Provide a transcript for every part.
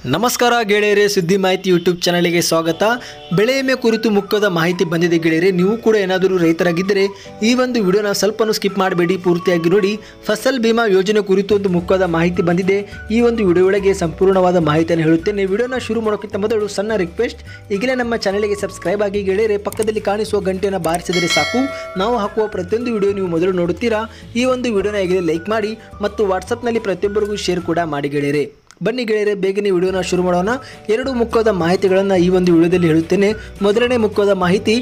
ನಮಸ್ಕಾರ ಗೆಳೆಯರೇ ಸುದ್ದಿ ಮಾಹಿತಿ ಯೂಟ್ಯೂಬ್ ಚಾನಲ್ಗೆ ಸ್ವಾಗತ ಬೆಳೆ ವಿಮೆ ಕುರಿತು ಮುಖ್ಯದ ಮಾಹಿತಿ ಬಂದಿದೆ ಗೆಳೆಯರೆ ನೀವು ಕೂಡ ಏನಾದರೂ ರೈತರಾಗಿದ್ದರೆ ಈ ಒಂದು ವಿಡಿಯೋನ ಸ್ವಲ್ಪನೂ ಸ್ಕಿಪ್ ಮಾಡಬೇಡಿ ಪೂರ್ತಿಯಾಗಿ ನೋಡಿ ಫಸಲ್ ಬಿಮಾ ಯೋಜನೆ ಕುರಿತು ಒಂದು ಮುಖ್ಯದ ಮಾಹಿತಿ ಬಂದಿದೆ ಈ ಒಂದು ವಿಡಿಯೋ ಒಳಗೆ ಸಂಪೂರ್ಣವಾದ ಮಾಹಿತಿಯನ್ನು ಹೇಳುತ್ತೇನೆ ವಿಡಿಯೋನ ಶುರು ಮಾಡೋಕ್ಕಿಂತ ಮೊದಲು ಸಣ್ಣ ರಿಕ್ವೆಸ್ಟ್ ಈಗಲೇ ನಮ್ಮ ಚಾನಲ್ಗೆ ಸಬ್ಸ್ಕ್ರೈಬ್ ಆಗಿ ಗೆಳೆಯರೆ ಪಕ್ಕದಲ್ಲಿ ಕಾಣಿಸುವ ಗಂಟೆಯನ್ನು ಬಾರಿಸಿದರೆ ಸಾಕು ನಾವು ಹಾಕುವ ಪ್ರತಿಯೊಂದು ವಿಡಿಯೋ ನೀವು ಮೊದಲು ನೋಡುತ್ತೀರಾ ಈ ಒಂದು ವಿಡಿಯೋನ ಈಗಲೇ ಲೈಕ್ ಮಾಡಿ ಮತ್ತು ವಾಟ್ಸಪ್ನಲ್ಲಿ ಪ್ರತಿಯೊಬ್ಬರಿಗೂ ಶೇರ್ ಕೂಡ ಮಾಡಿ ಗೆಳೆಯರೆ ಬನ್ನಿ ಗೆಳೆಯರೆ ಬೇಗನೆ ವಿಡಿಯೋನ ಶುರು ಮಾಡೋಣ ಎರಡು ಮುಖ್ಯದ ಮಾಹಿತಿಗಳನ್ನು ಈ ಒಂದು ವಿಡಿಯೋದಲ್ಲಿ ಹೇಳುತ್ತೇನೆ ಮೊದಲನೇ ಮುಖ್ಯದ ಮಾಹಿತಿ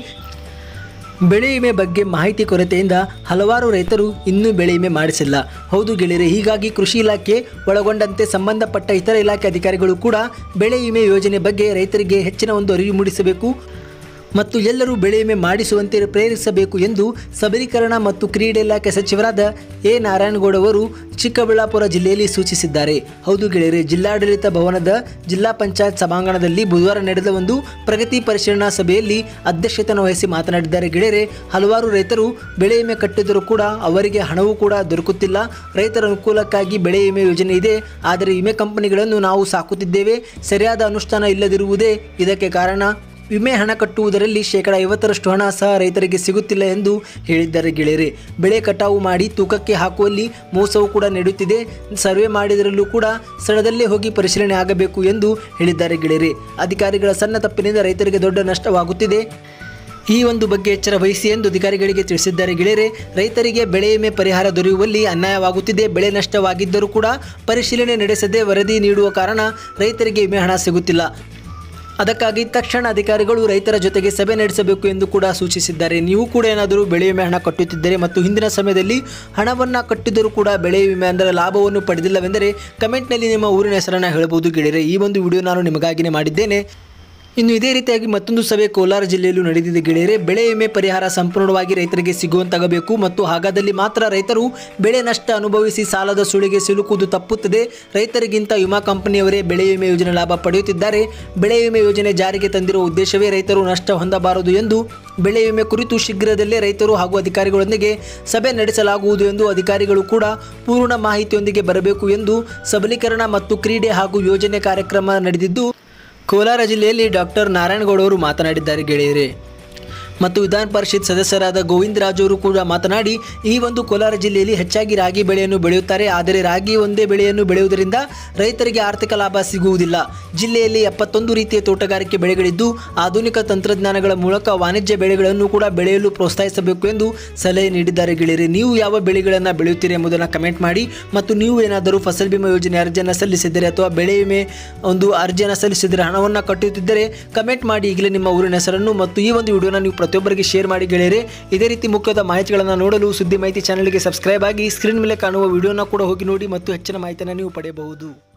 ಬೆಳೆ ವಿಮೆ ಬಗ್ಗೆ ಮಾಹಿತಿ ಕೊರತೆಯಿಂದ ಹಲವಾರು ರೈತರು ಇನ್ನೂ ಬೆಳೆ ವಿಮೆ ಮಾಡಿಸಿಲ್ಲ ಹೌದು ಗೆಳೆಯರೆ ಹೀಗಾಗಿ ಕೃಷಿ ಇಲಾಖೆ ಒಳಗೊಂಡಂತೆ ಸಂಬಂಧಪಟ್ಟ ಇತರ ಇಲಾಖೆ ಅಧಿಕಾರಿಗಳು ಕೂಡ ಬೆಳೆ ವಿಮೆ ಯೋಜನೆ ಬಗ್ಗೆ ರೈತರಿಗೆ ಹೆಚ್ಚಿನ ಒಂದು ಅರಿವು ಮೂಡಿಸಬೇಕು ಮತ್ತು ಎಲ್ಲರೂ ಬೆಳೆ ವಿಮೆ ಮಾಡಿಸುವಂತೆ ಪ್ರೇರಿಸಬೇಕು ಎಂದು ಸಬಲೀಕರಣ ಮತ್ತು ಕ್ರೀಡೆ ಇಲಾಖೆ ಸಚಿವರಾದ ಎ ನಾರಾಯಣಗೌಡ ಅವರು ಚಿಕ್ಕಬಳ್ಳಾಪುರ ಜಿಲ್ಲೆಯಲ್ಲಿ ಸೂಚಿಸಿದ್ದಾರೆ ಹೌದು ಗೆಳೆಯರೆ ಜಿಲ್ಲಾಡಳಿತ ಭವನದ ಜಿಲ್ಲಾ ಪಂಚಾಯತ್ ಸಭಾಂಗಣದಲ್ಲಿ ಬುಧವಾರ ನಡೆದ ಒಂದು ಪ್ರಗತಿ ಪರಿಶೀಲನಾ ಸಭೆಯಲ್ಲಿ ಅಧ್ಯಕ್ಷತೆಯನ್ನು ವಹಿಸಿ ಮಾತನಾಡಿದ್ದಾರೆ ಗೆಳೆಯರೆ ಹಲವಾರು ರೈತರು ಬೆಳೆ ವಿಮೆ ಕಟ್ಟಿದರೂ ಕೂಡ ಅವರಿಗೆ ಹಣವೂ ಕೂಡ ದೊರಕುತ್ತಿಲ್ಲ ರೈತರ ಅನುಕೂಲಕ್ಕಾಗಿ ಬೆಳೆ ವಿಮೆ ಯೋಜನೆ ಇದೆ ಆದರೆ ವಿಮೆ ಕಂಪನಿಗಳನ್ನು ನಾವು ಸಾಕುತ್ತಿದ್ದೇವೆ ಸರಿಯಾದ ಅನುಷ್ಠಾನ ಇಲ್ಲದಿರುವುದೇ ಇದಕ್ಕೆ ಕಾರಣ ವಿಮೆ ಹಣ ಕಟ್ಟುವುದರಲ್ಲಿ ಶೇಕಡ ಐವತ್ತರಷ್ಟು ಹಣ ಸಹ ರೈತರಿಗೆ ಸಿಗುತ್ತಿಲ್ಲ ಎಂದು ಹೇಳಿದ್ದಾರೆ ಗೆಳೆಯರೆ ಬೆಳೆ ಕಟಾವು ಮಾಡಿ ತೂಕಕ್ಕೆ ಹಾಕುವಲ್ಲಿ ಮೋಸವು ಕೂಡ ನಡೆಯುತ್ತಿದೆ ಸರ್ವೆ ಮಾಡಿದರಲ್ಲೂ ಕೂಡ ಸ್ಥಳದಲ್ಲೇ ಹೋಗಿ ಪರಿಶೀಲನೆ ಆಗಬೇಕು ಎಂದು ಹೇಳಿದ್ದಾರೆ ಗೆಳೆಯರೆ ಅಧಿಕಾರಿಗಳ ಸಣ್ಣ ತಪ್ಪಿನಿಂದ ರೈತರಿಗೆ ದೊಡ್ಡ ನಷ್ಟವಾಗುತ್ತಿದೆ ಈ ಒಂದು ಬಗ್ಗೆ ಎಚ್ಚರ ವಹಿಸಿ ಎಂದು ಅಧಿಕಾರಿಗಳಿಗೆ ತಿಳಿಸಿದ್ದಾರೆ ಗೆಳೆಯರೆ ರೈತರಿಗೆ ಬೆಳೆ ವಿಮೆ ಪರಿಹಾರ ದೊರೆಯುವಲ್ಲಿ ಅನ್ಯಾಯವಾಗುತ್ತಿದೆ ಬೆಳೆ ನಷ್ಟವಾಗಿದ್ದರೂ ಕೂಡ ಪರಿಶೀಲನೆ ನಡೆಸದೆ ವರದಿ ನೀಡುವ ಕಾರಣ ರೈತರಿಗೆ ವಿಮೆ ಹಣ ಸಿಗುತ್ತಿಲ್ಲ ಅದಕ್ಕಾಗಿ ತಕ್ಷಣ ಅಧಿಕಾರಿಗಳು ರೈತರ ಜೊತೆಗೆ ಸಭೆ ನಡೆಸಬೇಕು ಎಂದು ಕೂಡ ಸೂಚಿಸಿದ್ದಾರೆ ನೀವು ಕೂಡ ಏನಾದರೂ ಬೆಳೆ ವಿಮೆ ಹಣ ಕಟ್ಟುತ್ತಿದ್ದರೆ ಮತ್ತು ಹಿಂದಿನ ಸಮಯದಲ್ಲಿ ಹಣವನ್ನು ಕಟ್ಟಿದ್ದರೂ ಕೂಡ ಬೆಳೆ ವಿಮೆ ಅಂದರೆ ಲಾಭವನ್ನು ಪಡೆದಿಲ್ಲವೆಂದರೆ ಕಮೆಂಟ್ನಲ್ಲಿ ನಿಮ್ಮ ಊರಿನ ಹೆಸರನ್ನು ಹೇಳಬಹುದು ಗೆಳೆಯರೆ ಈ ಒಂದು ವಿಡಿಯೋ ನಾನು ನಿಮಗಾಗಿಯೇ ಮಾಡಿದ್ದೇನೆ ಇನ್ನು ಇದೇ ರೀತಿಯಾಗಿ ಮತ್ತೊಂದು ಸಭೆ ಕೋಲಾರ ಜಿಲ್ಲೆಯಲ್ಲೂ ನಡೆದಿದೆ ಗೆಳೆಯರೆ ಬೆಳೆ ವಿಮೆ ಪರಿಹಾರ ಸಂಪೂರ್ಣವಾಗಿ ರೈತರಿಗೆ ಸಿಗುವಂತಾಗಬೇಕು ಮತ್ತು ಹಾಗಾದಲ್ಲಿ ಮಾತ್ರ ರೈತರು ಬೆಳೆ ನಷ್ಟ ಅನುಭವಿಸಿ ಸಾಲದ ಸುಳಿಗೆ ಸಿಲುಕುವುದು ತಪ್ಪುತ್ತದೆ ರೈತರಿಗಿಂತ ವಿಮಾ ಕಂಪನಿಯವರೇ ಬೆಳೆ ವಿಮೆ ಯೋಜನೆ ಲಾಭ ಪಡೆಯುತ್ತಿದ್ದಾರೆ ಬೆಳೆ ವಿಮೆ ಯೋಜನೆ ಜಾರಿಗೆ ತಂದಿರುವ ಉದ್ದೇಶವೇ ರೈತರು ನಷ್ಟ ಹೊಂದಬಾರದು ಎಂದು ಬೆಳೆ ವಿಮೆ ಕುರಿತು ಶೀಘ್ರದಲ್ಲೇ ರೈತರು ಹಾಗೂ ಅಧಿಕಾರಿಗಳೊಂದಿಗೆ ಸಭೆ ನಡೆಸಲಾಗುವುದು ಎಂದು ಅಧಿಕಾರಿಗಳು ಕೂಡ ಪೂರ್ಣ ಮಾಹಿತಿಯೊಂದಿಗೆ ಬರಬೇಕು ಎಂದು ಸಬಲೀಕರಣ ಮತ್ತು ಕ್ರೀಡೆ ಹಾಗೂ ಯೋಜನೆ ಕಾರ್ಯಕ್ರಮ ನಡೆದಿದ್ದು ಕೋಲಾರ ಜಿಲ್ಲೆಯಲ್ಲಿ ಡಾಕ್ಟರ್ ನಾರಾಯಣಗೌಡ ಅವರು ಮಾತನಾಡಿದ್ದಾರೆ ಗೆಳೆಯರೇ ಮತ್ತು ವಿಧಾನ ಪರಿಷತ್ ಸದಸ್ಯರಾದ ಗೋವಿಂದರಾಜ್ ಅವರು ಕೂಡ ಮಾತನಾಡಿ ಈ ಒಂದು ಕೋಲಾರ ಜಿಲ್ಲೆಯಲ್ಲಿ ಹೆಚ್ಚಾಗಿ ರಾಗಿ ಬೆಳೆಯನ್ನು ಬೆಳೆಯುತ್ತಾರೆ ಆದರೆ ರಾಗಿ ಒಂದೇ ಬೆಳೆಯನ್ನು ಬೆಳೆಯುವುದರಿಂದ ರೈತರಿಗೆ ಆರ್ಥಿಕ ಲಾಭ ಸಿಗುವುದಿಲ್ಲ ಜಿಲ್ಲೆಯಲ್ಲಿ ಎಪ್ಪತ್ತೊಂದು ರೀತಿಯ ತೋಟಗಾರಿಕೆ ಬೆಳೆಗಳಿದ್ದು ಆಧುನಿಕ ತಂತ್ರಜ್ಞಾನಗಳ ಮೂಲಕ ವಾಣಿಜ್ಯ ಬೆಳೆಗಳನ್ನು ಕೂಡ ಬೆಳೆಯಲು ಪ್ರೋತ್ಸಾಹಿಸಬೇಕು ಎಂದು ಸಲಹೆ ನೀಡಿದ್ದಾರೆ ಗೆಳೆಯರೆ ನೀವು ಯಾವ ಬೆಳೆಗಳನ್ನು ಬೆಳೆಯುತ್ತೀರಿ ಎಂಬುದನ್ನು ಕಮೆಂಟ್ ಮಾಡಿ ಮತ್ತು ನೀವು ಏನಾದರೂ ಫಸಲ್ ಬಿಮಾ ಯೋಜನೆ ಅರ್ಜಿಯನ್ನು ಸಲ್ಲಿಸಿದರೆ ಅಥವಾ ಬೆಳೆ ವಿಮೆ ಒಂದು ಅರ್ಜಿಯನ್ನು ಸಲ್ಲಿಸಿದರೆ ಹಣವನ್ನು ಕಟ್ಟುತ್ತಿದ್ದರೆ ಕಮೆಂಟ್ ಮಾಡಿ ಈಗಲೇ ನಿಮ್ಮ ಊರಿನ ಹೆಸರನ್ನು ಮತ್ತು ಈ ಒಂದು ವಿಡಿಯೋನ ನೀವು ಪ್ರತಿಯೊಬ್ಬರಿಗೆ ಶೇರ್ ಮಾಡಿ ಗೆಳೆಯರೆ ಇದೇ ರೀತಿ ಮುಖ್ಯದ ಮಾಹಿತಿಗಳನ್ನು ನೋಡಲು ಸುದ್ದಿ ಮಾಹಿತಿ ಚಾನಲ್ಗೆ ಸಬ್ಸ್ಕ್ರೈಬ್ ಆಗಿ ಸ್ಕ್ರೀನ್ ಮೇಲೆ ಕಾಣುವ ವಿಡಿಯೋನ ಕೂಡ ಹೋಗಿ ನೋಡಿ ಮತ್ತು ಹೆಚ್ಚಿನ ಮಾಹಿತಿಯನ್ನು ನೀವು ಪಡೆಯಬಹುದು